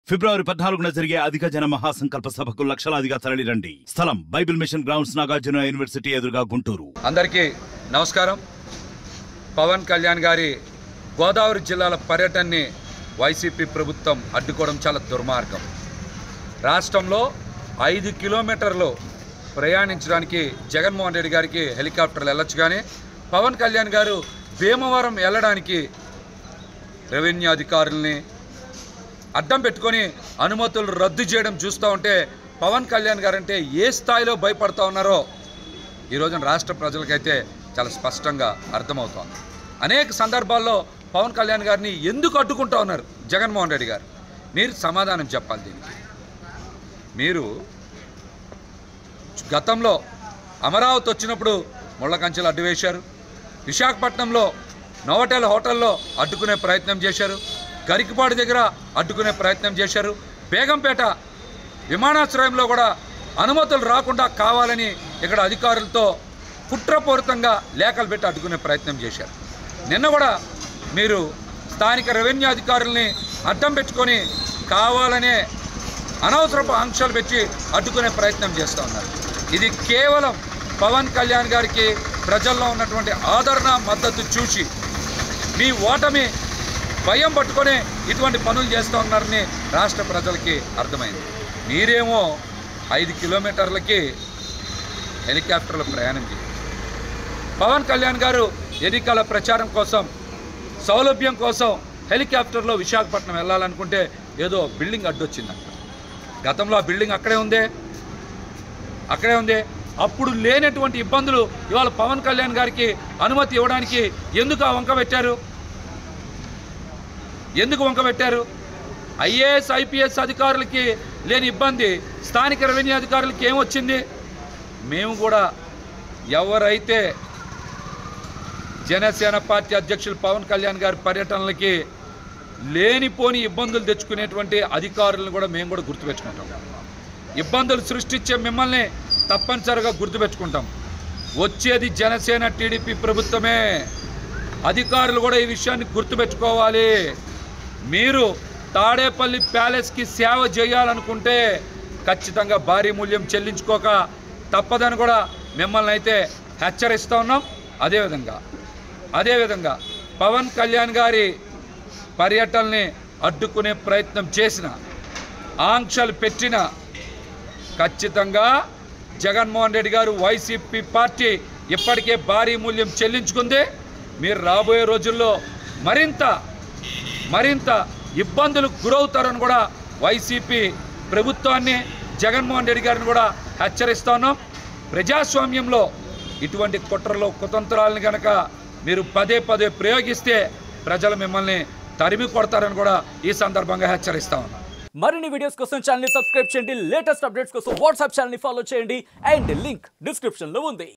ఫిబ్రవరి పద్నాలుగున జరిగే అధిక జన మహాసంకల్ప సభకు లక్షలాదిగా తరలిరండి స్థలం Bible mission grounds Nagarjuna university ఎదురుగా గుంటూరు అందరికీ నమస్కారం పవన్ కళ్యాణ్ గారి గోదావరి జిల్లాల పర్యటనని వైసీపీ ప్రభుత్వం అడ్డుకోవడం చాలా దుర్మార్గం రాష్ట్రంలో ఐదు కిలోమీటర్లు ప్రయాణించడానికి జగన్మోహన్ రెడ్డి గారికి హెలికాప్టర్లు వెళ్ళొచ్చు కానీ పవన్ కళ్యాణ్ గారు భీమవరం వెళ్ళడానికి రెవెన్యూ అధికారుల్ని అడ్డం పెట్టుకొని అనుమతులు రద్దు చేయడం చూస్తూ ఉంటే పవన్ కళ్యాణ్ గారు అంటే ఏ స్థాయిలో భయపడతా ఉన్నారో ఈ రోజున రాష్ట్ర ప్రజలకైతే చాలా స్పష్టంగా అర్థమవుతోంది అనేక సందర్భాల్లో పవన్ కళ్యాణ్ గారిని ఎందుకు అడ్డుకుంటా ఉన్నారు జగన్మోహన్ రెడ్డి గారు మీరు సమాధానం చెప్పాలి దీనికి మీరు గతంలో అమరావతి వచ్చినప్పుడు ముళ్ళ కంచెలు అడ్డు వేశారు విశాఖపట్నంలో నోవటెల్ హోటల్లో అడ్డుకునే ప్రయత్నం చేశారు గరికపాడు దగ్గర అడ్డుకునే ప్రయత్నం చేశారు బేగంపేట విమానాశ్రయంలో కూడా అనుమతులు రాకుండా కావాలని ఇక్కడ అధికారులతో కుట్రపూరితంగా లేఖలు పెట్టి అడ్డుకునే ప్రయత్నం చేశారు నిన్న కూడా మీరు స్థానిక రెవెన్యూ అధికారుల్ని అడ్డం పెట్టుకొని కావాలనే అనవసరపు ఆంక్షలు పెట్టి అడ్డుకునే ప్రయత్నం చేస్తూ ఉన్నారు ఇది కేవలం పవన్ కళ్యాణ్ గారికి ప్రజల్లో ఉన్నటువంటి ఆదరణ మద్దతు చూసి మీ ఓటమి భయం పట్టుకొని ఇటువంటి పనులు చేస్తూ ఉన్నారని రాష్ట్ర ప్రజలకి అర్థమైంది మీరేమో ఐదు కిలోమీటర్లకి హెలికాప్టర్లో ప్రయాణం చేయాలి పవన్ కళ్యాణ్ గారు ఎన్నికల ప్రచారం కోసం సౌలభ్యం కోసం హెలికాప్టర్లో విశాఖపట్నం వెళ్ళాలనుకుంటే ఏదో బిల్డింగ్ అడ్డొచ్చిందంట గతంలో ఆ బిల్డింగ్ అక్కడే ఉందే అక్కడే ఉంది అప్పుడు లేనటువంటి ఇబ్బందులు ఇవాళ పవన్ కళ్యాణ్ గారికి అనుమతి ఇవ్వడానికి ఎందుకు ఆ వంక పెట్టారు ఎందుకు వంక పెట్టారు ఐఏఎస్ ఐపీఎస్ అధికారులకి లేని ఇబ్బంది స్థానిక రెవెన్యూ అధికారులకి ఏమొచ్చింది మేము కూడా ఎవరైతే జనసేన పార్టీ అధ్యక్షులు పవన్ కళ్యాణ్ గారి పర్యటనలకి లేనిపోని ఇబ్బందులు తెచ్చుకునేటువంటి అధికారులను కూడా మేము కూడా గుర్తుపెట్టుకుంటాం ఇబ్బందులు సృష్టించే మిమ్మల్ని తప్పనిసరిగా గుర్తుపెట్టుకుంటాం వచ్చేది జనసేన టీడీపీ ప్రభుత్వమే అధికారులు కూడా ఈ విషయాన్ని గుర్తుపెట్టుకోవాలి మీరు తాడేపల్లి ప్యాలెస్కి సేవ చేయాలనుకుంటే ఖచ్చితంగా భారీ మూల్యం చెల్లించుకోక తప్పదని కూడా మిమ్మల్ని అయితే హెచ్చరిస్తూ ఉన్నాం అదేవిధంగా అదేవిధంగా పవన్ కళ్యాణ్ గారి పర్యటనని అడ్డుకునే ప్రయత్నం చేసిన ఆంక్షలు పెట్టిన ఖచ్చితంగా జగన్మోహన్ రెడ్డి గారు వైసీపీ పార్టీ ఇప్పటికే భారీ మూల్యం చెల్లించుకుంది మీరు రాబోయే రోజుల్లో మరింత మరింత ఇబ్బందులకు గురవుతారని కూడా వైసీపీ ప్రభుత్వాన్ని జగన్మోహన్ రెడ్డి గారిని కూడా హెచ్చరిస్తా ఉన్నాం ప్రజాస్వామ్యంలో ఇటువంటి కుట్రలు కుతంత్రాలను కనుక మీరు పదే పదే ప్రయోగిస్తే ప్రజలు మిమ్మల్ని తరిమి కొడతారని కూడా ఈ సందర్భంగా హెచ్చరిస్తా ఉన్నాం మరిన్ని వీడియోస్ కోసం ఛానల్ ని సబ్స్క్రైబ్ చేయండి లేటెస్ట్ అప్డేట్స్ కోసం వాట్సాప్ ఛానల్ ని ఫాలో చేయండి అండ్ లింక్ డిస్క్రిప్షన్ లో ఉంది